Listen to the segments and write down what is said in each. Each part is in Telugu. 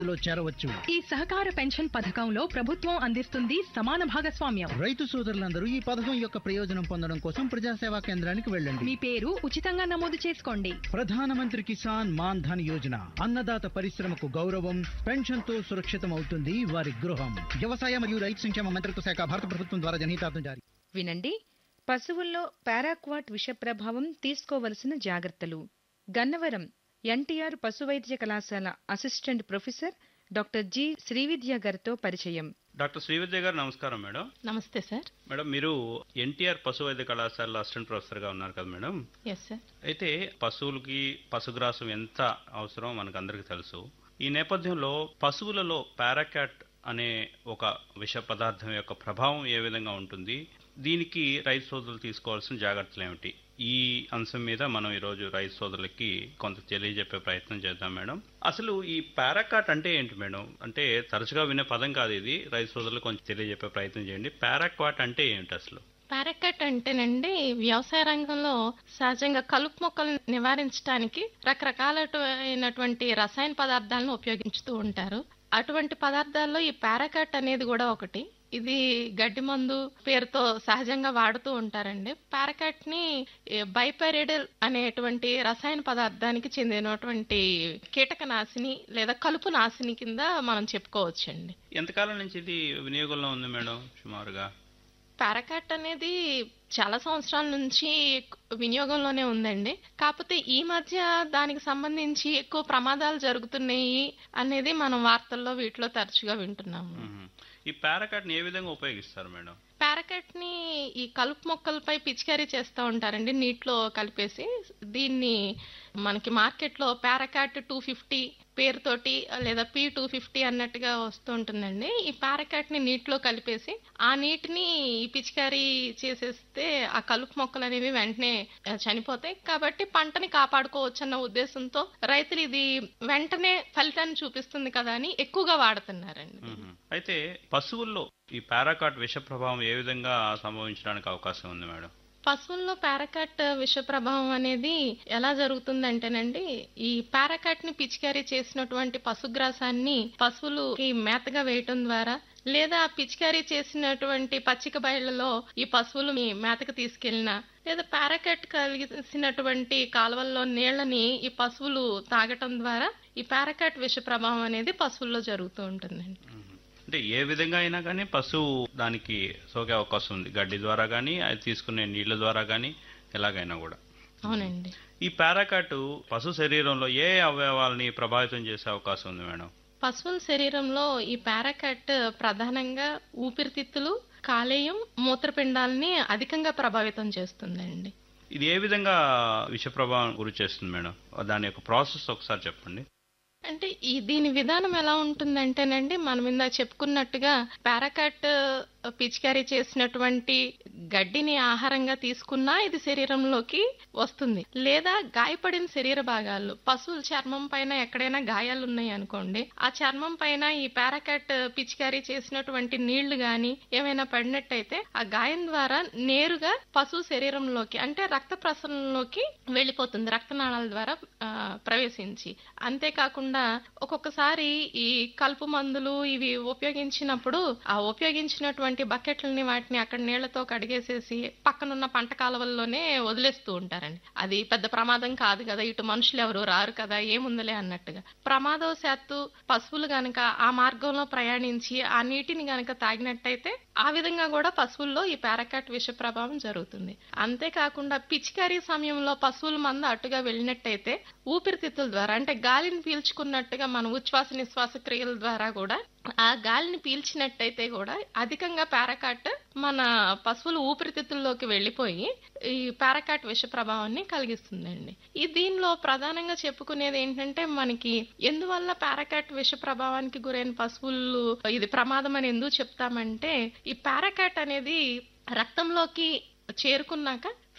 లో చేరవచ్చు ఈ సహకార పెన్షన్ పథకంలో ప్రభుత్వం అందిస్తుంది సమాన భాగస్వామ్యం రైతు సోదరులందరూ ఈ పథకం యొక్క ప్రయోజనం పొందడం కోసం ప్రజాసేవా కేంద్రానికి వెళ్ళండి మీ పేరు ఉచితంగా నమోదు చేసుకోండి ప్రధానమంత్రి కిసాన్ మాన్ ధన్ యోజన అన్నదాత పరిశ్రమకు గౌరవం పెన్షన్ తో సురక్షితం అవుతుంది వారి గృహం వ్యవసాయ మరియు రైతు సంక్షేమ మంత్రిత్వ శాఖ భారత ప్రభుత్వం ద్వారా జనహితార్థం జారీ వినండి పశువుల్లో పారాక్వాట్ విష ప్రభావం తీసుకోవలసిన జాగ్రత్తలు గన్నవరం ఎన్టీఆర్ పశువైద్య కళాశాల assistant professor doctor G Srividya గారితో పరిచయం డాక్టర్ శ్రీవిద్య గారు నమస్కారం మేడం నమస్తే సార్ మేడం మీరు ఎన్టీఆర్ పశు వైద్య కళాశాలలో అసిస్టెంట్ ప్రొఫెసర్గా ఉన్నారు కదా మేడం ఎస్ సార్ అయితే పశువులకి పశుగ్రాసం ఎంత అవసరం మనకు అందరికీ తెలుసు ఈ నేపథ్యంలో పశువులలో పారాక్యాట్ అనే ఒక విష పదార్థం యొక్క ప్రభావం ఏ విధంగా ఉంటుంది దీనికి రైతు సోదరులు తీసుకోవాల్సిన జాగ్రత్తలు ఏమిటి ఈ అంశం మీద మనం ఈరోజు రైతు సోదరులకి కొంత తెలియజెప్పే ప్రయత్నం చేద్దాం మేడం అసలు ఈ పారాకాట్ అంటే ఏంటి మేడం అంటే తరచుగా వినే పదం కాదు ఇది రైతు సోదరులకు కొంచెం తెలియజెప్పే ప్రయత్నం చేయండి పారాక్వాట్ అంటే ఏంటి అసలు పారాకట్ అంటేనండి వ్యవసాయ రంగంలో సహజంగా కలుపు మొక్కలను నివారించడానికి రకరకాలైనటువంటి రసాయన పదార్థాలను ఉపయోగించుతూ ఉంటారు అటువంటి పదార్థాల్లో ఈ పారాకట్ అనేది కూడా ఒకటి ఇది గడ్డి మందు పేరుతో సహజంగా వాడుతూ ఉంటారండి పారాకట్ ని బైపైరిడల్ అనేటువంటి రసాయన పదార్థానికి చెందినటువంటి కీటకనాశిని లేదా కలుపు నాశిని కింద మనం చెప్పుకోవచ్చండి ఎంతకాలం నుంచి ఇది వినియోగంలో ఉంది మేడం సుమారుగా పారాకాట్ అనేది చాలా సంవత్సరాల నుంచి వినియోగంలోనే ఉందండి కాకపోతే ఈ మధ్య దానికి సంబంధించి ఎక్కువ ప్రమాదాలు జరుగుతున్నాయి అనేది మనం వార్తల్లో వీటిలో తరచుగా వింటున్నాము మ్మ్. ఈ పారాకాట్ని ఏ విధంగా ఉపయోగిస్తారు మేడం పారాకాట్ ని ఈ కలుపు మొక్కలపై పిచికారీ చేస్తూ ఉంటారండి నీటిలో కలిపేసి దీన్ని మనకి మార్కెట్లో పారాకాట్ టూ ఫిఫ్టీ పేరుతోటి లేదా పి టూ ఫిఫ్టీ అన్నట్టుగా వస్తూ ఉంటుందండి ఈ పారాకాట్ ని నీటిలో కలిపేసి ఆ నీటిని ఈ పిచికారీ చేసేస్తే ఆ కలుపు మొక్కలు అనేవి వెంటనే ఆ, చనిపోతాయి కాబట్టి పంటని కాపాడుకోవచ్చు అన్న ఉద్దేశంతో రైతులు ఇది వెంటనే ఫలితాన్ని చూపిస్తుంది కదా అని ఎక్కువగా వాడుతున్నారండి మ్మ్. అయితే పశువుల్లో ఈ పారాకాట్ విష ప్రభావం ఏ విధంగా సంభవించడానికి అవకాశం ఉంది మేడం పశువుల్లో పారాకాట్ విష ప్రభావం అనేది ఎలా జరుగుతుందంటేనండి ఈ పారాకాట్ ని పిచికారీ చేసినటువంటి పశుగ్రాసాన్ని పశువులుకి మేతగా వేయటం ద్వారా లేదా పిచికారీ చేసినటువంటి పచ్చిక బయళ్లలో ఈ పశువులు మీ మేతకు తీసుకెళ్ళినా లేదా పారాకాట్ కలిసినటువంటి కాలువల్లో నీళ్లని ఈ పశువులు తాగటం ద్వారా ఈ పారాకాట్ విష ప్రభావం అనేది పశువుల్లో జరుగుతూ ఉంటుందండి మ్మ్. అంటే ఏ విధంగా అయినా కానీ పశువు దానికి సోకే అవకాశం ఉంది గడ్డి ద్వారా కానీ అది తీసుకునే నీళ్ల ద్వారా కానీ ఎలాగైనా కూడా అవునండి ఈ పారాకాట్ పశు శరీరంలో ఏ అవయవాల్ని ప్రభావితం చేసే అవకాశం ఉంది మేడం పశువుల శరీరంలో ఈ పారాకట్ ప్రధానంగా ఊపిరితిత్తులు కాలేయం మూత్రపిండాలని అధికంగా ప్రభావితం చేస్తుందండి ఇది ఏ విధంగా విష ప్రభావం గురి చేస్తుంది మేడం దాని యొక్క ప్రాసెస్ ఒకసారి చెప్పండి అంటే ఈ దీని విధానం ఎలా ఉంటుందంటేనండి మనం ఇందాక చెప్పుకున్నట్టుగా పారాకట్ పిచికారీ చేసినటువంటి గడ్డిని ఆహారంగా తీసుకున్నా ఇది శరీరంలోకి వస్తుంది లేదా గాయపడిన శరీర భాగాలు పశువుల చర్మం పైన ఎక్కడైనా గాయాలు ఉన్నాయి అనుకోండి ఆ చర్మం పైన ఈ పారాకట్ పిచికారీ చేసినటువంటి నీళ్లు గాని ఏమైనా పడినట్టయితే ఆ గాయం ద్వారా నేరుగా పశువు శరీరంలోకి అంటే రక్త ప్రసరణలోకి వెళ్ళిపోతుంది రక్తనాళాల ద్వారా ఆ, ప్రవేశించి అంతేకాకుండా ఒక్కొక్కసారి ఈ కలుపు మందులు ఇవి ఉపయోగించినప్పుడు ఆ ఉపయోగించినటువంటి బకెట్లని వాటిని అక్కడ నీళ్లతో కడిగేసేసి పక్కనున్న పంట కాలువల్లోనే వదిలేస్తూ ఉంటారండి అది పెద్ద ప్రమాదం కాదు కదా ఇటు మనుషులు ఎవరు రారు కదా ఏముందలే అన్నట్టుగా ప్రమాదవశాత్తు పశువులు గనక ఆ మార్గంలో ప్రయాణించి ఆ నీటిని గనక తాగినట్టయితే ఆ విధంగా కూడా పశువుల్లో ఈ పారాకాట్ విష ప్రభావం జరుగుతుంది అంతేకాకుండా పిచికారీ సమయంలో పశువుల మంద అటుగా వెళ్ళినట్టయితే ఊపిరితిత్తుల ద్వారా అంటే గాలిని పీల్చుకున్నట్టుగా మన ఉచ్ఛ్వాస నిశ్వాస క్రియల ద్వారా కూడా ఆ గాలిని పీల్చినట్టయితే కూడా అధికంగా పారాకాట్ మన పశువుల ఊపిరితిత్తుల్లోకి వెళ్ళిపోయి ఈ పారాకాట్ విష ప్రభావాన్ని కలిగిస్తుందండి ఈ దీనిలో ప్రధానంగా చెప్పుకునేది ఏంటంటే మనకి ఎందువల్ల పారాకాట్ విష ప్రభావానికి గురైన పశువులు ఇది ప్రమాదం అని ఎందుకు చెప్తామంటే ఈ పారాకాట్ అనేది రక్తంలోకి చేరుకున్నాక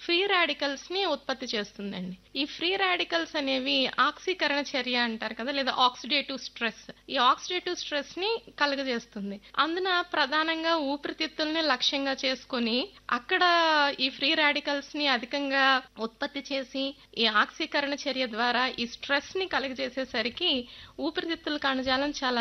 ఫ్రీ రాడికల్స్ ని ఉత్పత్తి చేస్తుందండి ఈ ఫ్రీ రాడికల్స్ అనేవి ఆక్సీకరణ చర్య అంటారు కదా లేదా ఆక్సిడేటివ్ స్ట్రెస్ ఈ ఆక్సిడేటివ్ స్ట్రెస్ ని కలుగజేస్తుంది అందున ప్రధానంగా ఊపిరితిత్తుల్ని లక్ష్యంగా చేసుకొని అక్కడ ఈ ఫ్రీ రాడికల్స్ ని అధికంగా ఉత్పత్తి చేసి ఈ ఆక్సీకరణ చర్య ద్వారా ఈ స్ట్రెస్ ని కలుగజేసేసరికి ఊపిరితిత్తుల కణజాలం చాలా